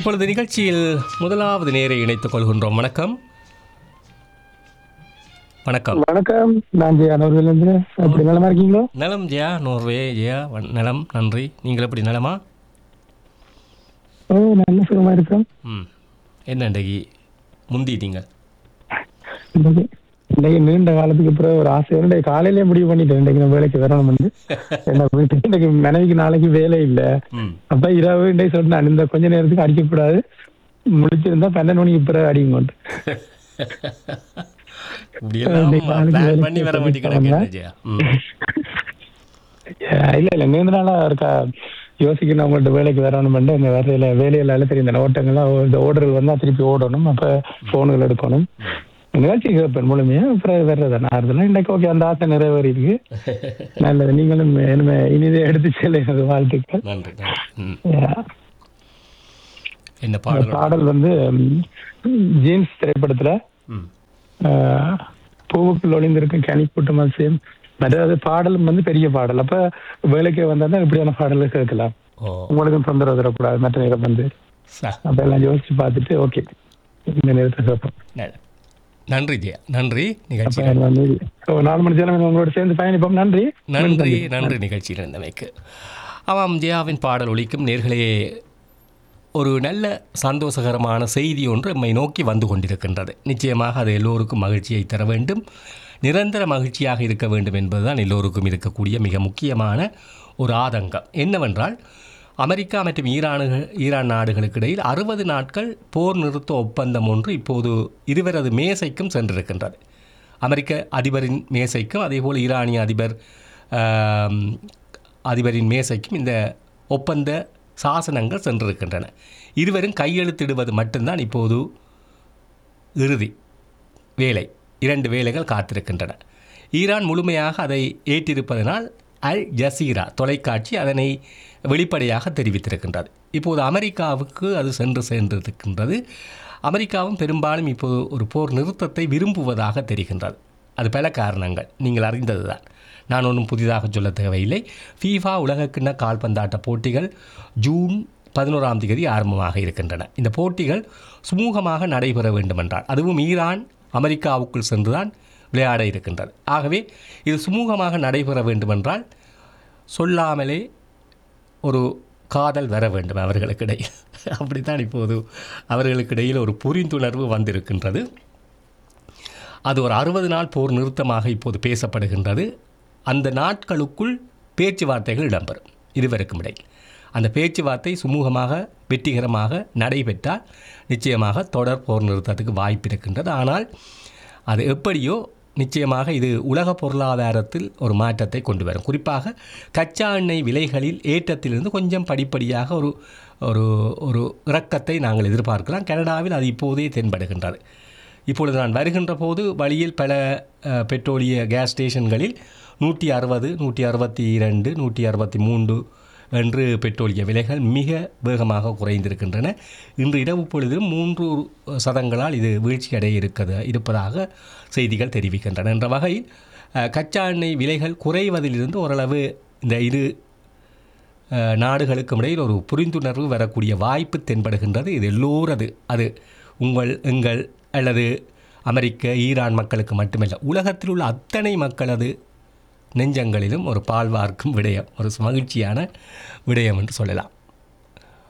இப்பொழுது நிகழ்ச்சியில் முதலாவது நேரை இணைத்துக் கொள்கின்றோம் வணக்கம் வணக்கம் வணக்கம் நான் ஜெயா நூறுலேருந்து அப்படி நலமா இருக்கீங்களோ நலம் ஜெயா நோர்வே ஜெயா வண- நலம் நன்றி நீங்கள் எப்படி நலமா ஓ நல்ல சுகமா இருக்கோம் ம் என்ன இன்றைக்கு முந்திட்டீங்க இன்னைக்கு இன்னைக்கு நீண்ட காலத்துக்கு அப்புறம் ஒரு ஆசை இன்றைக்கு காலையிலேயே முடிவு பண்ணிட்டேன் இன்றைக்கு நான் வேலைக்கு வரணும் வந்து என்ன வீட்டுக்கு இன்றைக்கு மனைவிக்கு நாளைக்கு வேலை இல்ல ம் அப்ப இரவு இன்றைக்கு சொன்னேன் இந்த கொஞ்ச நேரத்துக்கு அடிக்கக்கூடாது முடிச்சிருந்தா பன்னெண்டு மணிக்கு பிறகு அடிங்க கொண்டு இப்படியெல்லாம் இன்னைக்கு நாளைக்கு பிளான் வேலைக்கு பண்ணி வர போய் வேண்டி கிடக்கு என்ன ஜெயா ம் இல்ல இல்ல நீண்ட நாளா இருக்கா யோசிக்கணும் அவங்கள்ட்ட வேலைக்கு வரணும் இந்த வேலையில வேலையில தெரியும் இந்த ஓட்டங்கள்லாம் இந்த ஓர்டர்கள் வந்தா திருப்பி ஓடணும் அப்ப போன்கள் எடுக்கணும் நிகழ்ச்சி கேட்பேன் முழுமையா அப்புறம் வர்றதா நான் அதெல்லாம் இன்னைக்கு ஓகே அந்த ஆசை நிறைவேறி இருக்கு நல்லது நீங்களும் இனிமே இனிதே எடுத்து செல்லுங்க வாழ்த்துக்கள் நன்றி நன்றி ம் Yeah. என்ன இந்த பாடல் பாடல் வந்து ஜீன்ஸ் திரைப்படத்துல ம் ஆஹ், பூவுக்குள் ஒளிந்திருக்கும் கனிக்கூட்டம் அதிசயம் அதாவது பாடலும் வந்து பெரிய பாடல் அப்ப வேலைக்கு வந்தா இப்படியான பாடல்கள் கேட்கலாம் ஓ உங்களுக்கும் தொந்தரவு தரக்கூடாது மற்ற நேரம் வந்து ச அப்ப எல்லாம் யோசிச்சு பார்த்துட்டு ஓகே இந்த நேரத்தை கேட்போம் ந- நன்றி ஜெயா நன்றி அப்ப நிகழ்ச்சியில் வந்து ஓ, நாலு மணி நேரம் உங்களோட சேர்ந்து பயணிப்போம் நன்றி நன்றி நன்றி நிகழ்ச்சியில் இருந்தமைக்கு ஆமாம் ஜெயாவின் பாடல் ஒலிக்கும் நேர்களே ஒரு நல்ல சந்தோஷகரமான செய்தி ஒன்று நம்மை நோக்கி வந்து கொண்டிருக்கின்றது நிச்சயமாக அது எல்லோருக்கும் மகிழ்ச்சியை தர வேண்டும் நிரந்தர மகிழ்ச்சியாக இருக்க வேண்டும் என்பதுதான் எல்லோருக்கும் இருக்கக்கூடிய மிக முக்கியமான ஒரு ஆதங்கம் என்னவென்றால் அமெரிக்கா மற்றும் ஈரானுகள் ஈரான் நாடுகளுக்கு இடையில் அறுபது நாட்கள் போர் நிறுத்த ஒப்பந்தம் ஒன்று இப்போது இருவரது மேசைக்கும் சென்றிருக்கின்றது அமெரிக்க அதிபரின் மேசைக்கும் அதேபோல் ஈரானிய அதிபர் ஆம், அதிபரின் மேசைக்கும் இந்த ஒப்பந்த சாசனங்கள் சென்றிருக்கின்றன இருவரும் கையெழுத்திடுவது மட்டும்தான் இப்போது இறுதி வேலை இரண்டு வேலைகள் காத்திருக்கின்றன ஈரான் முழுமையாக அதை ஏற்றிருப்பதனால் அல் ஜசீரா தொலைக்காட்சி அதனை வெளிப்படையாக தெரிவித்திருக்கின்றது இப்போது அமெரிக்காவுக்கு அது சென்று சென்றிருக்கின்றது அமெரிக்காவும் பெரும்பாலும் இப்போது ஒரு போர் நிறுத்தத்தை விரும்புவதாக தெரிகின்றது அது பல காரணங்கள் நீங்கள் அறிந்ததுதான் நான் ஒன்றும் புதிதாக சொல்ல தேவையில்லை ஃபீஃபா உலகக்கிண்ண கால்பந்தாட்ட போட்டிகள் ஜூன் பதினோராம் தேதி ஆரம்பமாக இருக்கின்றன இந்த போட்டிகள் சுமூகமாக நடைபெற வேண்டுமென்றால் அதுவும் ஈரான் அமெரிக்காவுக்குள் சென்றுதான் விளையாட இருக்கின்றது ஆகவே இது சுமூகமாக நடைபெற வேண்டுமென்றால் சொல்லாமலே ஒரு காதல் வர வேண்டும் அவர்களுக்கிடையில் அப்படித்தான் இப்போது அவர்களுக்கிடையில் ஒரு புரிந்துணர்வு வந்திருக்கின்றது அது ஒரு அறுபது நாள் போர் நிறுத்தமாக இப்போது பேசப்படுகின்றது அந்த நாட்களுக்குள் பேச்சுவார்த்தைகள் இடம்பெறும் இருவருக்கும் இடையில் அந்த பேச்சுவார்த்தை சுமூகமாக வெற்றிகரமாக நடைபெற்றால் நிச்சயமாக தொடர் போர் நிறுத்தத்துக்கு வாய்ப்பு இருக்கின்றது ஆனால் அது எப்படியோ நிச்சயமாக இது உலக பொருளாதாரத்தில் ஒரு மாற்றத்தை கொண்டு வரும் குறிப்பாக கச்சா எண்ணெய் விலைகளில் ஏற்றத்திலிருந்து கொஞ்சம் படிப்படியாக ஒரு ஒரு ஒரு இறக்கத்தை நாங்கள் எதிர்பார்க்கலாம் கனடாவில் அது இப்போதே தென்படுகின்றது இப்பொழுது நான் வருகின்ற போது வழியில் பல அஹ், பெட்ரோலிய கேஸ் ஸ்டேஷன்களில் நூற்றி அறுபது நூற்றி அறுபத்தி இரண்டு நூற்றி அறுபத்தி மூன்று என்று பெட்ரோலிய விலைகள் மிக வேகமாக குறைந்திருக்கின்றன இன்று இரவு பொழுதிலும் மூன்று சதங்களால் இது வீழ்ச்சி அடைய இருக்கிறது இருப்பதாக செய்திகள் தெரிவிக்கின்றன என்ற வகையில் அஹ், கச்சா எண்ணெய் விலைகள் குறைவதிலிருந்து ஓரளவு இந்த இரு அஹ், நாடுகளுக்கும் இடையில் ஒரு புரிந்துணர்வு வரக்கூடிய வாய்ப்பு தென்படுகின்றது இது எல்லோரது அது உங்கள் எங்கள் அல்லது அமெரிக்க ஈரான் மக்களுக்கு மட்டுமல்ல உலகத்தில் உள்ள அத்தனை மக்களது நெஞ்சங்களிலும் ஒரு பால் வார்க்கும் விடயம் ஒரு மகிழ்ச்சியான விடயம் என்று சொல்லலாம்